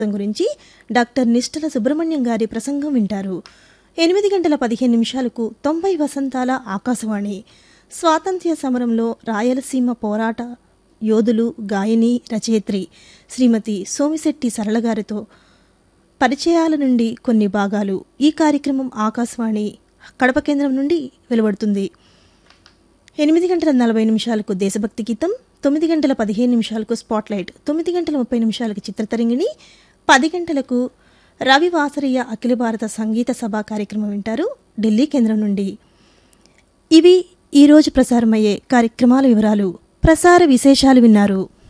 గురించి డాక్టర్ నిష్టల సుబ్రహ్మణ్యం గారి ప్రసంగం వింటారు ఎనిమిది గంటల పదిహేను నిమిషాలకు తొంభై వసంతాల ఆకాశవాణి స్వాతంత్ర్య సమరంలో రాయలసీమ పోరాట యోధులు గాయని రచయిత్రి శ్రీమతి సోమిశెట్టి సరళ గారితో పరిచయాల నుండి కొన్ని భాగాలు ఈ కార్యక్రమం ఆకాశవాణి కడప కేంద్రం నుండి వెలువడుతుంది ఎనిమిది గంటల నలభై నిమిషాలకు దేశభక్తి గీతం తొమ్మిది గంటల పదిహేను నిమిషాలకు స్పాట్లైట్ తొమ్మిది గంటల ముప్పై నిమిషాలకు చిత్రతరంగిణి పది గంటలకు రవి వాసరయ్య అఖిల భారత సంగీత సభ కార్యక్రమం వింటారు ఢిల్లీ కేంద్రం నుండి ఇవి ఈరోజు ప్రసారమయ్యే కార్యక్రమాల వివరాలు ప్రసార విశేషాలు విన్నారు